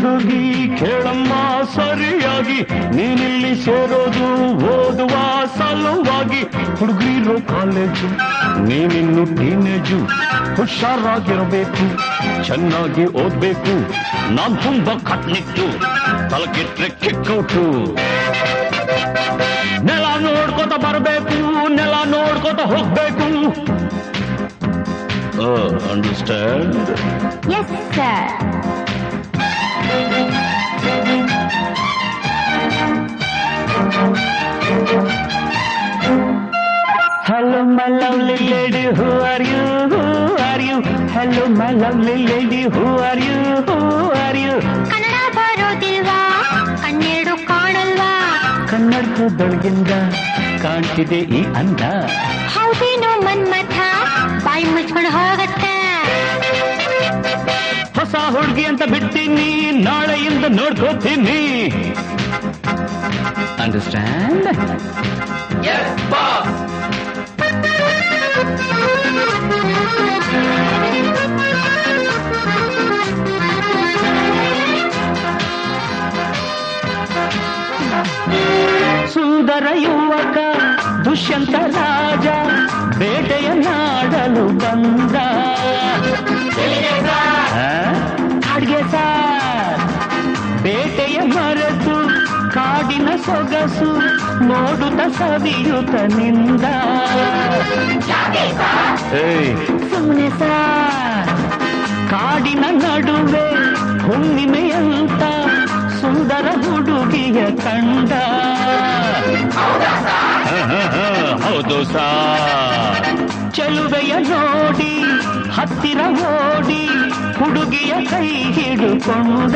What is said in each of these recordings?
ಹುಡುಗಿ ಕೇಳಮ್ಮ ಸರಿಯಾಗಿ ನೀನಿಲ್ಲಿ ಸೇರೋದು ಓದುವ ಸಲುವಾಗಿ ಹುಡುಗಿರೋ ಕಾಲೇಜು ನೀನಿನ್ನು ಟೀನೇಜು ಹುಷಾರಾಗಿರಬೇಕು ಚೆನ್ನಾಗಿ ಓದ್ಬೇಕು ನಾನ್ ತುಂಬಾ ಕಟ್ನಿಟ್ಟು ತಲಕಿಟ್ರೆ ಕಿಕ್ಕೌಟು ನೆಲ ನೋಡ್ಕೊತ ಬರಬೇಕು ನೆಲ ನೋಡ್ಕೊತ ಹೋಗ್ಬೇಕು understand yes sir Hello, my lovely lady, who are you? Who are you? Hello, my lovely lady, who are you? Who are you? Kannada ಬರೋದಿಲ್ವಾ ಕಣ್ಣೆರಡು ಕಾಣಲ್ವಾ ಕನ್ನಡಕದೊಳಗಿಂದ ಕಾಣ್ತಿದೆ ಈ ಅಂದ ಹೌದೇನೋ ಮನ್ಮಥ ಬಾಯಿ ಮುಚ್ಕೊಂಡು ಹೋಗತ್ತೆ ಹೊಸ ಹುಡುಗಿ ಅಂತ ಬಿಡ್ತೀನಿ ನಾಳೆಯಿಂದ ನೋಡ್ಕೋತೀನಿ ಅಂಡರ್ಸ್ಟ್ಯಾಂಡ್ ಸುಂದರ ಯುವಕ ದುಷ್ಯಂತ ರಾಜ ಬೇಟೆಯನ್ನಾಡಲು ಬಂದ ಆ? ಅಡ್ಗೆ ಸಾರ್ ಬೇಟೆಯ ಮರೆತು ಕಾಡಿನ ಸೊಗಸು ನೋಡುತ್ತ ಸವಿಯುತ್ತ ನಿಂದ ಏಯ್, ಸುಮ್ನೆ ಸಾರ್ ಕಾಡಿನ ನಡುವೆ ಹುಣ್ಣಿಮೆಯಂತ ಸುಂದರ ಹುಡುಗಿಯ ಕಂಡ ಹೌದು ಸಾ ಚೆಲುವೆಯ ನೋಡಿ ಹತ್ತಿರ ಓಡಿ ಹುಡುಗಿಯ ಕೈ ಹಿಡುಕೊಂಡ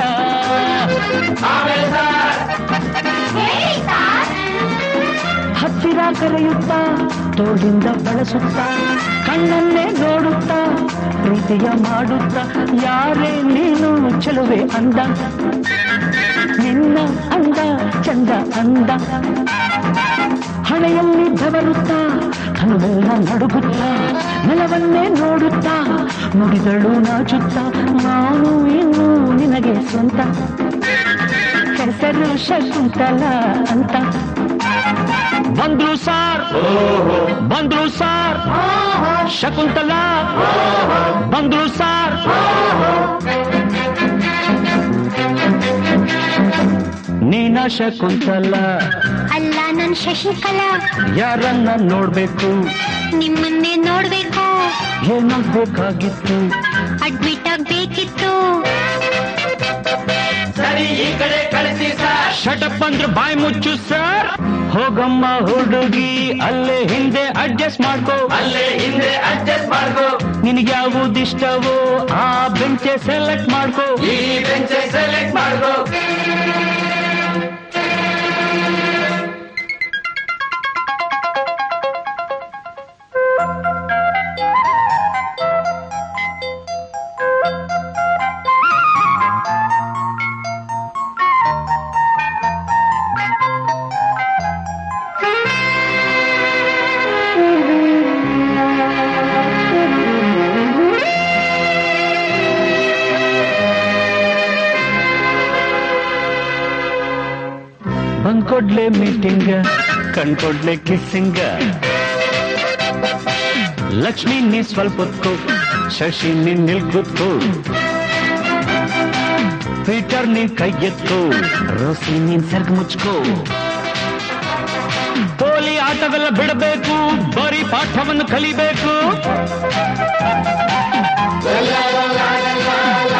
ಹತ್ತಿರ ಕರೆಯುತ್ತಾ ತೋಳಿಂದ ಬಳಸುತ್ತಾ ಕಣ್ಣನ್ನೇ ನೋಡುತ್ತಾ ಪ್ರೀತಿಯ ಮಾಡುತ್ತಾ ಯಾರೇ ನೀನು ಚೆಲುವೆ ಅಂದ ನಿನ್ನ ಅಂದ ಚಂದ ಅಂದ ಹಣೆಯಲ್ಲಿ ಬೆವರುತ್ತಾ ಕಣ್ಣೆಲ್ಲ ನಡುಗುತ್ತಾ ನೆಲವನ್ನೇ ನೋಡುತ್ತಾ ನುಡಿದಳು ನಾಚುತ್ತಾ ನಾನು ಇನ್ನು ನಿನಗೆ ಸ್ವಂತ ಹೆಸರು ಶಕುಂತಲ ಅಂತ ಬಂದ್ರು ಸಾರ್ ಬಂದ್ರು ಸಾರ್ ಶಕುಂತಲ ಬಂದ್ರು ಸಾರ್ ನೀನ ಶಕುಂತಲ ಅಲ್ಲ ನನ್ ಶಶಿಕಲಾ ಯಾರನ್ನ ನೋಡ್ಬೇಕು ನಿಮ್ಮನ್ನೇ ನೋಡ್ಬೇಕು ಏನಾಗ್ಬೇಕಾಗಿತ್ತು ಅಡ್ಮಿಟ್ ಆಗ್ಬೇಕಿತ್ತು ಶಟಪ್ ಅಂದ್ರೆ ಬಾಯಿ ಮುಚ್ಚು ಸರ್ ಹೋಗಮ್ಮ ಹುಡುಗಿ ಅಲ್ಲೇ ಹಿಂದೆ ಅಡ್ಜಸ್ಟ್ ಮಾಡ್ಕೋ ಅಲ್ಲೇ ಹಿಂದೆ ಅಡ್ಜಸ್ಟ್ ಮಾಡ್ಕೋ ನಿನಗೆ ಯಾವುದಿಷ್ಟವೋ ಆ ಬೆಂಚೆ ಸೆಲೆಕ್ಟ್ ಮಾಡ್ಕೋ ಈ ಬೆಂಚ್ ಸೆಲೆಕ್ಟ್ ಮಾಡ್ಕೋ ಬಂದ್ಕೊಡ್ಲೆ ಮೀಟಿಂಗ್ ಕಣ್ಕೊಡ್ಲೆ ಕಿಸ್ಸಿಂಗ ಲಕ್ಷ್ಮಿ ನೀ ಸ್ವಲ್ಪ ಹೊತ್ಕೋ ಶಶಿ ನೀನ್ ನಿಲ್ಗುತ್ಕೋ ಪೀಟರ್ ನೀನ್ ಕೈ ಎತ್ಕೋ ರೋಸಿ ನೀನ್ ಸರ್ಗ್ ಮುಚ್ಕೋ ಪೋಲಿ ಆಟವೆಲ್ಲ ಬಿಡಬೇಕು ಬರೀ ಪಾಠವನ್ನು ಕಲಿಬೇಕು ಲಾ ಲಾ ಲಾ ಲಾ ಲಾ